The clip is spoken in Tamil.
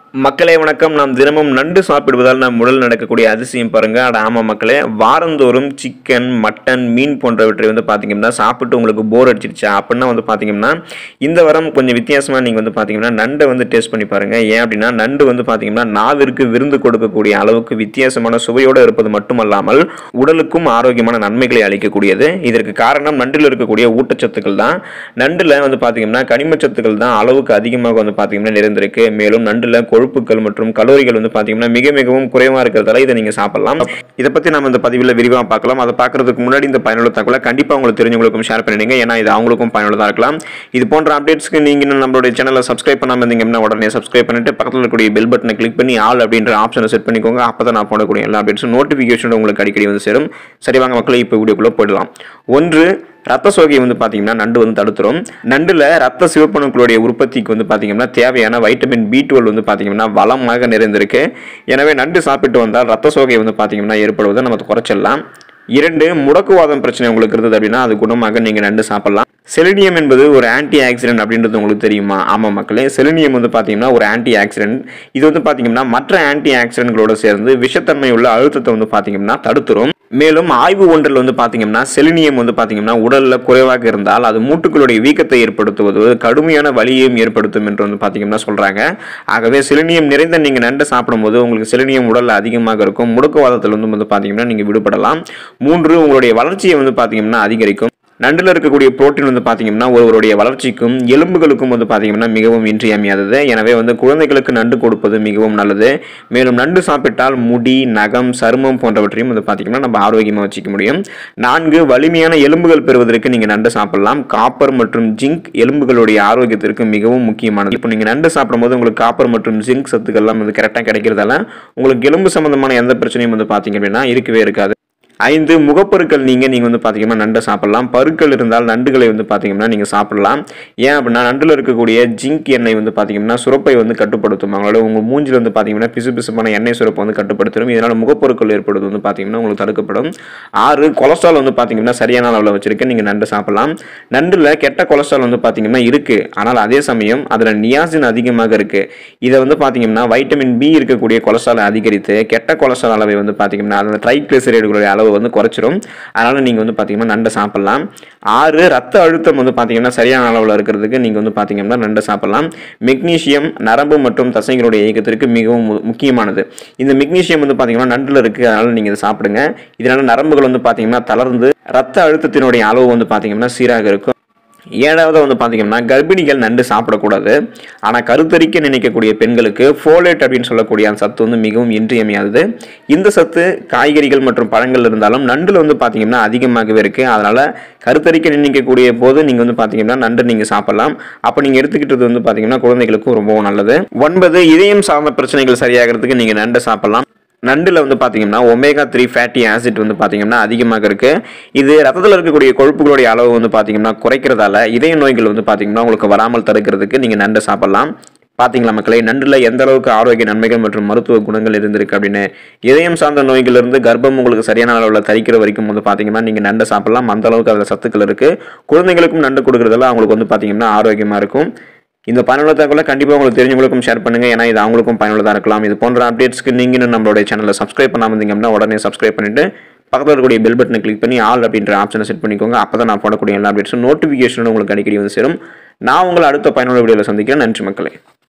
மக்களே வணக்கம் நாம் தினமும் நண்டு சாப்பிடுவதால் நம் உடல் நடக்கக்கூடிய அதிசயம் பாருங்க அட ஆமாம் மக்களே வாரந்தோறும் சிக்கன் மட்டன் மீன் போன்றவற்றை வந்து பார்த்தீங்கன்னா சாப்பிட்டு உங்களுக்கு போர் அடிச்சிருச்சா அப்படின்னா வந்து பார்த்தீங்கன்னா இந்த வாரம் கொஞ்சம் வித்தியாசமாக நீங்கள் வந்து பார்த்தீங்கன்னா நண்டை வந்து டேஸ்ட் பண்ணி பாருங்க ஏன் அப்படின்னா நண்டு வந்து பார்த்தீங்கன்னா நாவிற்கு விருந்து கொடுக்கக்கூடிய அளவுக்கு வித்தியாசமான சுவையோடு இருப்பது மட்டுமல்லாமல் உடலுக்கும் ஆரோக்கியமான நன்மைகளை அளிக்கக்கூடியது இதற்கு காரணம் நண்டில் இருக்கக்கூடிய ஊட்டச்சத்துக்கள் தான் நண்டில் வந்து பார்த்தீங்கன்னா கனிமச்சத்துக்கள் தான் அளவுக்கு அதிகமாக வந்து பார்த்தீங்கன்னா நிறைந்திருக்கு மேலும் நண்டில் கொழுப்புகள் மற்றும் கலோரிகள் வந்து பார்த்தீங்கன்னா மிக மிகவும் குறைவாக இருக்கிறதால இதை நீங்கள் சாப்பிடலாம் இதை பற்றி நம்ம இந்த பதிவில் விரிவாக பார்க்கலாம் அதை பார்க்கறதுக்கு முன்னாடி இந்த பயனுள்ள தகவலை கண்டிப்பாக உங்களுக்கு தெரிஞ்சவங்களுக்கும் ஷேர் பண்ணிடுங்க ஏன்னா இது அவங்களுக்கும் பயனுள்ளதாக இருக்கலாம் இது போன்ற அப்டேட்ஸ்க்கு நீங்கள் இன்னும் நம்மளுடைய சேனலை சப்ஸ்கிரைப் பண்ணாமல் இருந்தீங்கன்னா உடனே சப்ஸ்கிரைப் பண்ணிட்டு பக்கத்தில் இருக்கக்கூடிய பெல் பட்டனை கிளிக் பண்ணி ஆல் அப்படின்ற ஆப்ஷனை செட் பண்ணிக்கோங்க அப்போ தான் நான் போடக்கூடிய எல்லா அப்டேட்ஸும் நோட்டிஃபிகேஷன் உங்களுக்கு அடிக்கடி வந்து சேரும் சரி வாங்க மக்களை இப்போ வீடியோக்குள்ளே போயிடலாம் ஒன்று ரத்த சோகையை வந்து பார்த்தீங்கன்னா நண்டு வந்து தடுத்துரும் நண்டில் ரத்த சிவப்பணுக்களுடைய உற்பத்திக்கு வந்து பார்த்தீங்கன்னா தேவையான வைட்டமின் பி டுவெல் வந்து பார்த்தீங்கன்னா வளமாக நிறைந்திருக்கு எனவே நண்டு சாப்பிட்டு வந்தால் ரத்த சோகை வந்து பார்த்தீங்கன்னா ஏற்படுவதை நம்ம குறைச்சிடலாம் இரண்டு முடக்குவாதம் பிரச்சனை உங்களுக்கு இருந்தது அப்படின்னா அது குணமாக நீங்கள் நண்டு சாப்பிடலாம் செலினியம் என்பது ஒரு ஆன்டி ஆக்சிடென்ட் அப்படின்றது உங்களுக்கு தெரியுமா ஆமாம் மக்களே செலினியம் வந்து பார்த்தீங்கன்னா ஒரு ஆன்டி ஆக்சிடென்ட் இது வந்து பார்த்தீங்கன்னா மற்ற ஆன்டி ஆக்சிடென்ட்களோட சேர்ந்து விஷத்தன்மை உள்ள அழுத்தத்தை வந்து பார்த்தீங்கன்னா தடுத்துரும் மேலும் ஆய்வு ஒன்றில் வந்து பார்த்தீங்கன்னா செலினியம் வந்து பார்த்தீங்கன்னா உடலில் குறைவாக இருந்தால் அது மூட்டுகளுடைய வீக்கத்தை ஏற்படுத்துவது கடுமையான வலியையும் ஏற்படுத்தும் என்று வந்து பார்த்தீங்கன்னா சொல்கிறாங்க ஆகவே செலினியம் நிறைந்த நீங்கள் நண்டை சாப்பிடும்போது உங்களுக்கு செலினியம் உடலில் அதிகமாக இருக்கும் முடக்குவாதத்தில் வந்து வந்து பார்த்தீங்கன்னா நீங்கள் விடுபடலாம் மூன்று உங்களுடைய வளர்ச்சியை வந்து பார்த்தீங்கன்னா அதிகரிக்கும் நண்டில் இருக்கக்கூடிய புரோட்டீன் வந்து பார்த்தீங்கன்னா ஒருவருடைய வளர்ச்சிக்கும் எலும்புகளுக்கும் வந்து பார்த்தீங்கன்னா மிகவும் இன்றியமையாதது எனவே வந்து குழந்தைகளுக்கு நண்டு கொடுப்பது மிகவும் நல்லது மேலும் நண்டு சாப்பிட்டால் முடி நகம் சருமம் போன்றவற்றையும் வந்து பார்த்தீங்கன்னா நம்ம ஆரோக்கியமாக வச்சுக்க முடியும் நான்கு வலிமையான எலும்புகள் பெறுவதற்கு நீங்கள் நண்டு சாப்பிடலாம் காப்பர் மற்றும் ஜிங்க் எலும்புகளுடைய ஆரோக்கியத்திற்கு மிகவும் முக்கியமானது இப்போ நீங்கள் நண்டு சாப்பிடும்போது உங்களுக்கு காப்பர் மற்றும் ஜிங்க் சத்துக்கள்லாம் வந்து கரெக்டாக கிடைக்கிறதால உங்களுக்கு எலும்பு சம்பந்தமான எந்த பிரச்சனையும் வந்து பார்த்தீங்க அப்படின்னா இருக்கவே இருக்காது ஐந்து முகப்பொருட்கள் நீங்கள் நீங்கள் வந்து பார்த்தீங்கன்னா நண்டை சாப்பிடலாம் பருக்கள் இருந்தால் நண்டுகளை வந்து பார்த்தீங்கன்னா நீங்கள் சாப்பிடலாம் ஏன் அப்படின்னா நண்டில் இருக்கக்கூடிய ஜிங்க் எண்ணெய் வந்து பார்த்தீங்கன்னா சுரப்பை வந்து கட்டுப்படுத்தும் அவங்களோட உங்கள் மூஞ்சில் வந்து பார்த்தீங்கன்னா பிசு பிசுப்பான எண்ணெய் சுரப்பை வந்து கட்டுப்படுத்தும் இதனால் முகப்பொருட்கள் ஏற்படுவது வந்து பார்த்தீங்கன்னா உங்களுக்கு தடுக்கப்படும் ஆறு கொலஸ்ட்ரால் வந்து பார்த்தீங்கன்னா சரியான அளவில் வச்சிருக்க நீங்கள் நண்டு சாப்பிடலாம் நண்டில் கெட்ட கொலஸ்ட்ரால் வந்து பார்த்தீங்கன்னா இருக்குது ஆனால் அதே சமயம் அதில் நியாசின் அதிகமாக இருக்குது இதை வந்து பார்த்தீங்கன்னா வைட்டமின் பி இருக்கக்கூடிய கொலஸ்ட்ராலை அதிகரித்து கெட்ட கொலஸ்ட்ரால் அளவை வந்து பார்த்தீங்கன்னா அந்த ட்ரைக்ளிசரைடுகளுடைய அளவு வந்து குறைச்சிரும் அதனால் நீங்கள் வந்து பார்த்தீங்கன்னா நண்டை சாப்பிடலாம் ஆறு ரத்த அழுத்தம் வந்து பார்த்தீங்கன்னா சரியான அளவில் இருக்கிறதுக்கு நீங்கள் வந்து பார்த்தீங்கன்னா நண்டை சாப்பிடலாம் மெக்னீசியம் நரம்பு மற்றும் தசைகளுடைய இயக்கத்திற்கு மிகவும் மு- முக்கியமானது இந்த மெக்னீசியம் வந்து பார்த்தீங்கன்னா நண்டில் இருக்குது அதனால் நீங்கள் இதை சாப்பிடுங்க இதனால் நரம்புகள் வந்து பார்த்தீங்கன்னா தளர்ந்து ரத்த அழுத்தத்தினுடைய அளவு வந்து பார்த்தீங்கன்னா சீராக இருக்கும் ஏழாவது வந்து பார்த்தீங்கன்னா கர்ப்பிணிகள் நண்டு சாப்பிடக்கூடாது ஆனால் கருத்தரிக்க நினைக்கக்கூடிய பெண்களுக்கு ஃபோலேட் அப்படின்னு சொல்லக்கூடிய அந்த சத்து வந்து மிகவும் இன்றியமையாதது இந்த சத்து காய்கறிகள் மற்றும் பழங்கள் இருந்தாலும் நண்டில் வந்து பார்த்தீங்கன்னா அதிகமாகவே இருக்குது அதனால் கருத்தரிக்க நினைக்கக்கூடிய போது நீங்கள் வந்து பார்த்தீங்கன்னா நண்டு நீங்கள் சாப்பிடலாம் அப்போ நீங்கள் எடுத்துக்கிட்டது வந்து பார்த்தீங்கன்னா குழந்தைகளுக்கும் ரொம்பவும் நல்லது ஒன்பது இதயம் சார்ந்த பிரச்சனைகள் சரியாகிறதுக்கு நீங்கள் நண்டை சாப்பிடலாம் நண்டில் வந்து பார்த்தீங்கன்னா ஒமேகா த்ரீ ஃபேட்டி ஆசிட் வந்து பார்த்தீங்கன்னா அதிகமாக இருக்குது இது ரத்தத்தில் இருக்கக்கூடிய கொழுப்புகளுடைய அளவு வந்து பார்த்தீங்கன்னா குறைக்கிறதால இதய நோய்கள் வந்து பார்த்தீங்கன்னா உங்களுக்கு வராமல் தடுக்கிறதுக்கு நீங்கள் நண்டை சாப்பிடலாம் பார்த்தீங்களா மக்களே நண்டில் எந்த அளவுக்கு ஆரோக்கிய நன்மைகள் மற்றும் மருத்துவ குணங்கள் இருந்திருக்கு அப்படின்னு இதயம் சார்ந்த நோய்களிலிருந்து கர்ப்பம் உங்களுக்கு சரியான அளவில் தரிக்கிற வரைக்கும் வந்து பார்த்தீங்கன்னா நீங்கள் நண்டை சாப்பிடலாம் அந்த அளவுக்கு அதில் சத்துக்கள் இருக்குது குழந்தைகளுக்கும் நண்டு கொடுக்குறதால அவங்களுக்கு வந்து பார்த்தீங்கன்னா ஆரோக்கியமாக இருக்கும் இந்த பயனுள்ள தகவலை கண்டிப்பாக உங்களுக்கு தெரிஞ்சவங்களுக்கும் ஷேர் பண்ணுங்க ஏன்னா இது அவங்களுக்கும் பயனுள்ளதாக இருக்கலாம் இது போன்ற அப்டேட்ஸ்க்கு நீங்கள் இன்னும் நம்மளுடைய சேனலை சப்ஸ்கிரைப் பண்ணாமல் இருந்தீங்க அப்படின்னா உடனே சப்ஸ்கிரைப் பண்ணிட்டு பக்கத்தில் இருக்கக்கூடிய பெல் பட்டனை கிளிக் பண்ணி ஆல் அப்படின்ற ஆப்ஷனை செட் பண்ணிக்கோங்க அப்போ தான் நான் போடக்கூடிய எல்லா அப்டேட்ஸும் நோட்டிஃபிகேஷனும் உங்களுக்கு அடிக்கடி வந்து சேரும் நான் உங்களை அடுத்த பயனுள்ள வீடியோவில் சந்திக்கிறேன் நன்றி மக்களே